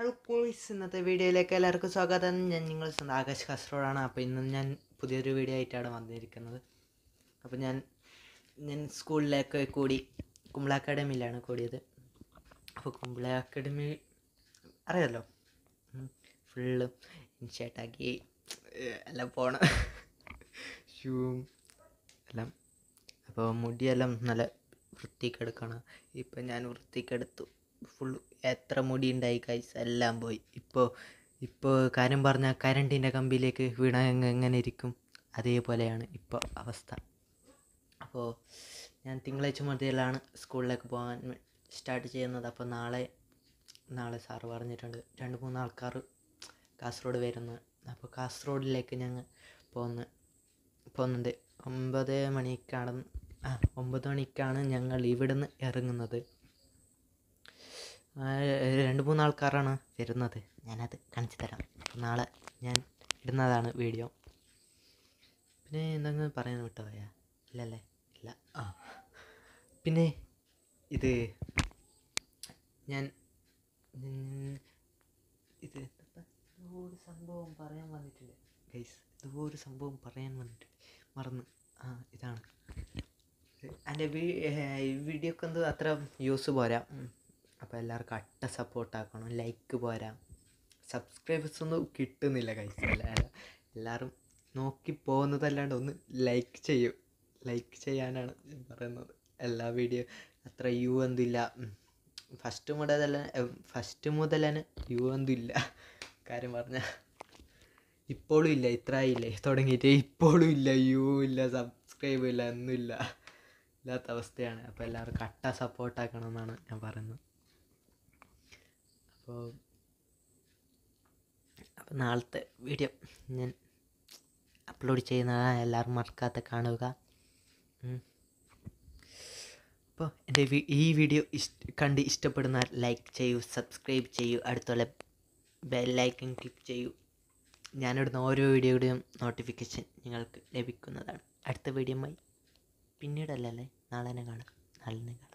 Hello Poisson ഇന്നത്തെ വീഡിയോയിലേക്ക് എല്ലാവർക്കും സ്വാഗതം ഞാൻ നിങ്ങൾ സ്വന്തം ആകാശ് കാസർഗോഡാണ് അപ്പോൾ ഇന്ന് ഞാൻ പുതിയൊരു വീഡിയോ ആയിട്ടാണ് വന്നിരിക്കുന്നത് അപ്പോൾ ഞാൻ ഞാൻ സ്കൂളിലേക്ക് കൂടി കുമ്പള അക്കാഡമിയിലാണ് കൂടിയത് അപ്പോൾ കുമ്പള അക്കാഡമി അറിയാമല്ലോ ഫുള്ള് ഇൻഷേട്ടാക്കി എല്ലാം പോണം ഷൂവും എല്ലാം അപ്പോൾ മുടിയെല്ലാം നല്ല വൃത്തിക്കെടുക്കണം ഇപ്പം ഞാൻ വൃത്തിക്കെടുത്തു ഫുൾ എത്ര മുടി ഉണ്ടായി കൈസ് എല്ലാം പോയി ഇപ്പോൾ ഇപ്പോൾ കാര്യം പറഞ്ഞാൽ കരണ്ടിൻ്റെ കമ്പിയിലേക്ക് വീണ എങ്ങ- എങ്ങനെ ഇരിക്കും അതേപോലെയാണ് ഇപ്പോൾ അവസ്ഥ അപ്പോൾ ഞാൻ തിങ്കളാഴ്ച മുതലാണ് സ്കൂളിലേക്ക് പോകാൻ സ്റ്റാർട്ട് ചെയ്യുന്നത് അപ്പോൾ നാളെ നാളെ സാറ് പറഞ്ഞിട്ടുണ്ട് രണ്ട് മൂന്ന് ആൾക്കാർ കാസർഗോഡ് വരുന്നു അപ്പോൾ കാസർഗോഡിലേക്ക് ഞങ്ങൾ പോകുന്ന പോകുന്നുണ്ട് ഒമ്പത് മണിക്കാണ് ആ ഒമ്പത് മണിക്കാണ് ഞങ്ങൾ ഇവിടുന്ന് ഇറങ്ങുന്നത് ആ, രണ്ട് മൂന്ന് ആൾക്കാരാണ് വരുന്നത് ഞാനത് കാണിച്ചു തരാം അപ്പോൾ നാളെ ഞാൻ ഇടുന്നതാണ് വീഡിയോ പിന്നെ എന്തെങ്കിലും പറയാൻ വിട്ടുപോയാ ഇല്ലല്ലേ ഇല്ല ആ പിന്നെ ഇത് ഞാൻ ഉം, ഇത് എന്താ എന്തോ ഒരു സംഭവം പറയാൻ വന്നിട്ടുണ്ട് ഗൈസ് എന്തോ ഒരു സംഭവം പറയാൻ വന്നിട്ടുണ്ട് മറന്ന് ആ ഇതാണ് എൻ്റെ വീഡിയോക്ക് എന്തോ അത്ര വ്യൂസ് പോരാ ഉം. അപ്പോൾ എല്ലാവർക്കും അട്ട സപ്പോർട്ടാക്കണം ലൈക്ക് പോരാ സബ്സ്ക്രൈബേഴ്സ് ഒന്നും കിട്ടുന്നില്ല കൈസ് എല്ലാവരും നോക്കി പോകുന്നതല്ലാണ്ട് ഒന്ന് ലൈക്ക് ചെയ്യും ലൈക്ക് ചെയ്യാനാണ് ഞാൻ പറയുന്നത് എല്ലാ വീഡിയോ അത്ര യു എന്തില്ല ഫസ്റ്റ് മുതൽ ഫസ്റ്റ് മുതൽ തന്നെ യു എന്തില്ല കാര്യം പറഞ്ഞാൽ ഇപ്പോഴും ഇല്ല ഇത്ര ആയില്ലേ തുടങ്ങിയിട്ട് ഇപ്പോഴും ഇല്ല യു ഇല്ല സബ്സ്ക്രൈബ് ഇല്ല ഒന്നുമില്ല ഇല്ലാത്ത അവസ്ഥയാണ് അപ്പോൾ എല്ലാവരും കട്ട സപ്പോർട്ടാക്കണം എന്നാണ് ഞാൻ പറയുന്നത് അപ്പോൾ അപ്പോൾ നാളത്തെ വീഡിയോ ഞാൻ അപ്ലോഡ് ചെയ്യുന്നതാണ് എല്ലാവരും മറക്കാതെ കാണുക ഉം. അപ്പോൾ എൻ്റെ വി- ഈ വീഡിയോ ഇഷ്ട കണ്ട് ഇഷ്ടപ്പെടുന്ന ലൈക്ക് ചെയ്യൂ സബ്സ്ക്രൈബ് ചെയ്യൂ അടുത്തുള്ള ബെല്ലൈക്കൺ ക്ലിക്ക് ചെയ്യൂ ഞാനിടുന്ന ഓരോ വീഡിയോയുടെയും നോട്ടിഫിക്കേഷൻ നിങ്ങൾക്ക് ലഭിക്കുന്നതാണ് അടുത്ത വീഡിയോയുമായി പിന്നീടല്ലല്ലേ നാളെ തന്നെ കാണാം നാളെ തന്നെ കാണാം